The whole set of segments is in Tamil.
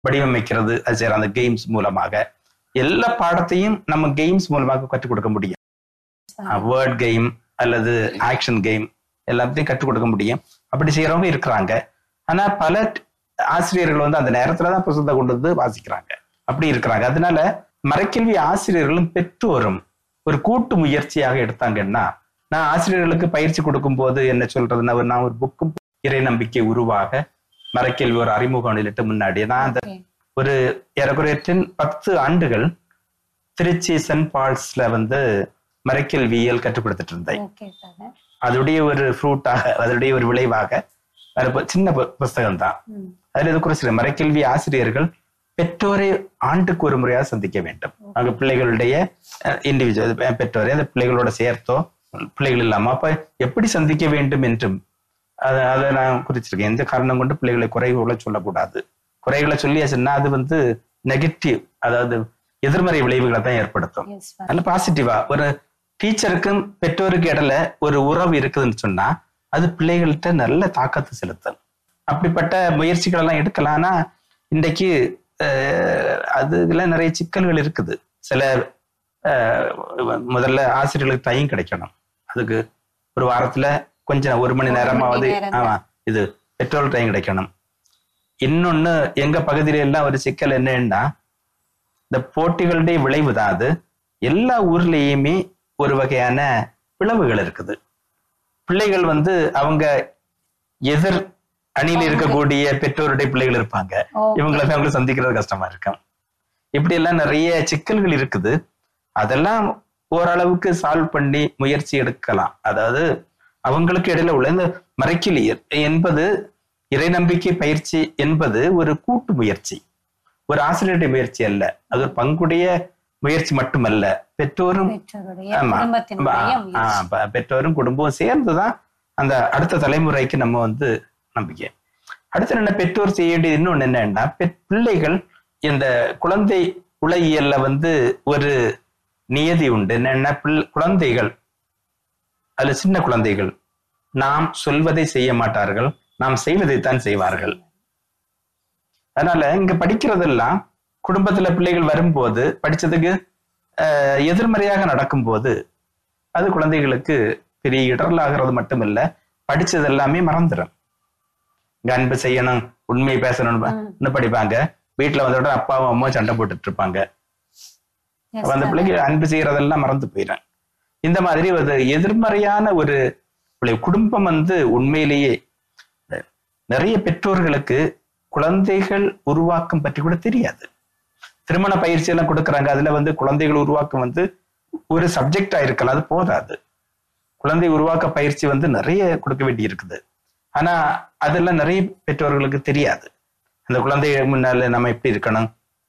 வடிவமைக்கிறது அது செய்யற அந்த கேம்ஸ் மூலமாக எல்லா பாடத்தையும் நம்ம கேம்ஸ் மூலமாக கற்றுக் கொடுக்க முடியும் வேர்ட் கேம் அல்லது ஆக்ஷன் கேம் எல்லாத்தையும் கற்றுக் கொடுக்க முடியும் அப்படி செய்யறவங்க இருக்கிறாங்க ஆனா பல ட்- ஆசிரியர்கள் வந்து அந்த நேரத்துல தான் புத்தகத்தை கொண்டு வந்து வாசிக்கிறாங்க அப்படி இருக்கிறாங்க அதனால மறைக்கல்வி ஆசிரியர்களும் பெற்றோரும் ஒரு கூட்டு முயற்சியாக எடுத்தாங்கன்னா நான் ஆசிரியர்களுக்கு பயிற்சி கொடுக்கும் போது என்ன சொல்றதுன்னா ஒரு- நான் ஒரு புக்கும் இறை நம்பிக்கை உருவாக மறைக்கல்வி ஒரு அறிமுகம் வெளியிட்டு முன்னாடி நான் அந்த Okay. ஒரு ஏறக்குறைய ten- பத்து ஆண்டுகள் திருச்சி சென்ட் பால்ஸ்ல வந்து மறைக்கல்வியல் கற்றுக் கொடுத்துட்டு இருந்தேன் ஓகே ஃபாதர் அதோடைய ஒரு ஃப்ரூட்டாக அதோடைய ஒரு விளைவாக அது பு- சின்ன புஸ்தகம் தான் அதுல இது குறிச்சு மறைக்கல்வி ஆசிரியர்கள் பெற்றோரை ஆண்டுக்கு ஒரு முறையாக சந்திக்க வேண்டும் அவங்க பிள்ளைகளுடைய இண்டிவிஜுவல் பெற்றோரை அந்த பிள்ளைகளோட சேர்த்தோ பிள்ளைகள் இல்லாம அப்ப எப்படி சந்திக்க வேண்டும் என்றும் அதை அதை நான் குறிச்சிருக்கேன் எந்த காரணம் கொண்டு பிள்ளைகளை குறைகளை சொல்லக்கூடாது குறைகளை சொல்லியாச்சுன்னா அது வந்து நெகட்டிவ் அதாவது எதிர்மறை விளைவுகளை தான் ஏற்படுத்தும் எஸ் ஃபாதர் நல்ல பாசிட்டிவா ஒரு டீச்சருக்கும் பெற்றோருக்கு இடையில ஒரு உறவு இருக்குதுன்னு சொன்னா அது பிள்ளைகள்கிட்ட நல்ல தாக்கத்தை செலுத்தும் அப்படிப்பட்ட முயற்சிகள் எல்லாம் எடுக்கலாம் ஆனா இன்றைக்கு அஹ், அதுல நிறைய சிக்கல்கள் இருக்குது சில அஹ், முதல்ல ஆசிரியர்களுக்கு டைம் கிடைக்கணும் அதுக்கு ஒரு வாரத்துல கொஞ்சம் ஒரு மணி ஒரு மணி நேரமாவது நேரம் ஆமா இது பெட்ரோல் டைம் கிடைக்கணும் இன்னொன்னு எங்க பகுதியில எல்லாம் ஒரு சிக்கல் என்னன்னா இந்த போட்டிகளுடைய விளைவு தான் அது எல்லா ஊர்லயுமே ஒரு வகையான பிளவுகள் இருக்குது பிள்ளைகள் வந்து அவங்க எதிர் அணியில் இருக்கக்கூடிய பெற்றோருடைய பிள்ளைகள் இருப்பாங்க Okay. இவங்களை போய் அவங்களை சந்திக்கிறது கஷ்டமா இருக்கும் இப்படி எல்லாம் நிறைய சிக்கல்கள் இருக்குது அதெல்லாம் ஓரளவுக்கு சால்வ் பண்ணி முயற்சி எடுக்கலாம் அதாவது அவங்களுக்கு இடையில உள்ள இந்த மறைக்கிலி என்பது இறை நம்பிக்கை பயிற்சி என்பது ஒரு கூட்டு முயற்சி ஒரு ஆசிரியருடைய முயற்சி அல்ல அது ஒரு பங்குடைய முயற்சி மட்டுமல்ல பெற்றோரும் பெற்றோருடைய ஆமா. குடும்பத்தினுடைய ஆ, முயற்சி. ப- பெற்றோரும் குடும்பமும் சேர்ந்துதான் அந்த அடுத்த தலைமுறைக்கு நம்ம வந்து நம்பிக்கை அடுத்து என்ன பெற்றோர் செய்ய வேண்டியது இன்னொன்னு என்னன்னா பெ- பிள்ளைகள் இந்த குழந்தை உலகியல்ல வந்து ஒரு நியதி உண்டு என்னன்னா பிள்- குழந்தைகள் அதுல சின்ன குழந்தைகள் நாம் சொல்வதை செய்ய மாட்டார்கள் நாம் செய்வதைத்தான் செய்வார்கள் அதனால இங்க படிக்கிறதெல்லாம் குடும்பத்துல பிள்ளைகள் வரும்போது படிச்சதுக்கு அஹ், எதிர்மறையாக நடக்கும்போது அது குழந்தைகளுக்கு பெரிய இடரலாகிறது மட்டுமில்ல படிச்சது எல்லாமே மறந்துடும் இங்க அன்பு செய்யணும் உண்மை பேசணும்னு படிப்பாங்க வீட்டுல வந்த உடனே அப்பாவும் அம்மாவும் சண்டை போட்டுட்டு இருப்பாங்க Yes, அப்ப அந்த father. பிள்ளைக்கு அன்பு செய்யறதெல்லாம் மறந்து போயிடும் இந்த மாதிரி ஒரு எதிர்மறையான ஒரு பிள்ளை குடும்பம் வந்து உண்மையிலேயே நிறைய பெற்றோர்களுக்கு குழந்தைகள் உருவாக்கம் பற்றி கூட தெரியாது திருமண பயிற்சி எல்லாம் கொடுக்கறாங்க அதுல வந்து குழந்தைகள் உருவாக்கம் வந்து ஒரு சப்ஜெக்டா இருக்கலாம் அது போதாது குழந்தை உருவாக்க பயிற்சி வந்து நிறைய கொடுக்க வேண்டி இருக்குது ஆனா அதெல்லாம் நிறைய பெற்றோர்களுக்கு தெரியாது அந்த குழந்தை முன்னால நம்ம எப்படி இருக்கணும்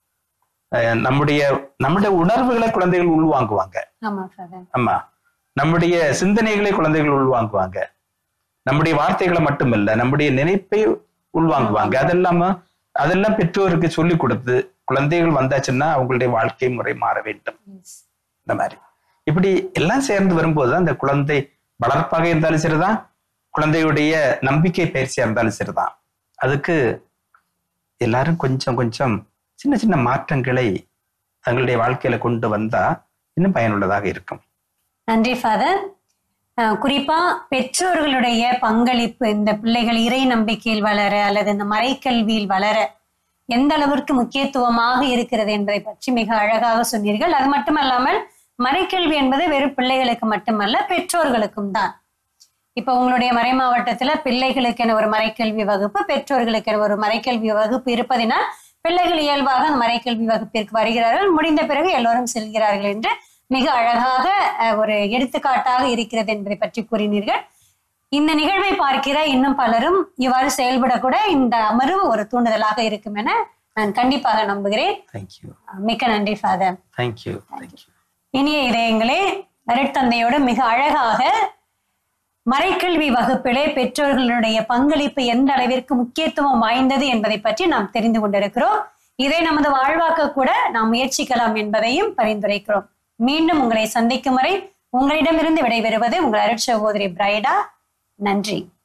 அஹ் நம்முடைய நம்முடைய உணர்வுகளை குழந்தைகள் உள்வாங்குவாங்க ஆமா ஃபாதர் ஆமா நம்முடைய சிந்தனைகளை குழந்தைகள் உள்வாங்குவாங்க நம்முடைய வார்த்தைகளை மட்டுமல்ல நம்முடைய நினைப்பை உள்வாங்குவாங்க அதெல்லாம அதெல்லாம் பெற்றோருக்கு சொல்லி கொடுத்து குழந்தைகள் வந்தாச்சுன்னா அவங்களுடைய வாழ்க்கை முறை மாற வேண்டும் எஸ் இந்த மாதிரி இப்படி எல்லாம் சேர்ந்து வரும்போது அந்த குழந்தை வளர்ப்பாக இருந்தாலும் சரிதான் குழந்தையுடைய நம்பிக்கை பயிற்சியா இருந்தாலும் சரிதான் அதுக்கு எல்லாரும் கொஞ்சம் கொஞ்சம் சின்ன சின்ன மாற்றங்களை தங்களுடைய வாழ்க்கையில கொண்டு வந்தா இன்னும் பயனுள்ளதாக இருக்கும் நன்றி ஃபாதர் குறிப்பா பெற்றோர்களுடைய பங்களிப்பு இந்த பிள்ளைகள் இறை நம்பிக்கையில் வளர அல்லது இந்த மறைக்கல்வியில் வளர எந்த அளவிற்கு முக்கியத்துவமாக இருக்கிறது என்பதை பற்றி மிக அழகாக சொன்னீர்கள் அது மட்டுமல்லாமல் மறைக்கல்வி என்பது வெறும் பிள்ளைகளுக்கு மட்டுமல்ல பெற்றோர்களுக்கும் தான் இப்ப உங்களுடைய மறை மாவட்டத்துல பிள்ளைகளுக்கென ஒரு மறைக்கல்வி வகுப்பு பெற்றோர்களுக்கென ஒரு மறைக்கல்வி வகுப்பு இருப்பதினால் பிள்ளைகள் இயல்பாக அந்த மறைக்கல்வி வகுப்பிற்கு வருகிறார்கள் முடிந்த பிறகு எல்லோரும் செல்கிறார்கள் என்று மிக அழகாக அஹ், ஒரு எடுத்துக்காட்டாக இருக்கிறது என்பதை பற்றி கூறினீர்கள் இந்த நிகழ்வை பார்க்கிற இன்னும் பலரும் இவ்வாறு செயல்படக்கூட இந்த அமர்வு ஒரு தூண்டுதலாக இருக்கும் என நான் கண்டிப்பாக நம்புகிறேன் தேங்க்யூ மிக்க நன்றி ஃபாதர் தேங்க்யூ தேங்க்யூ இனிய இதயங்களே அருட்தந்தையோடு மிக அழகாக மறைக்கல்வி வகுப்பிலே பெற்றோர்களுடைய பங்களிப்பு எந்த அளவிற்கு முக்கியத்துவம் வாய்ந்தது என்பதை பற்றி நாம் தெரிந்து கொண்டிருக்கிறோம் இதை நமது வாழ்வாக்க கூட நாம் முயற்சிக்கலாம் என்பதையும் பரிந்துரைக்கிறோம் மீண்டும் உங்களை சந்திக்கும் வரை உங்களிடமிருந்து விடைபெறுவது உங்கள் அருட்சகோதரி பிரைடா நன்றி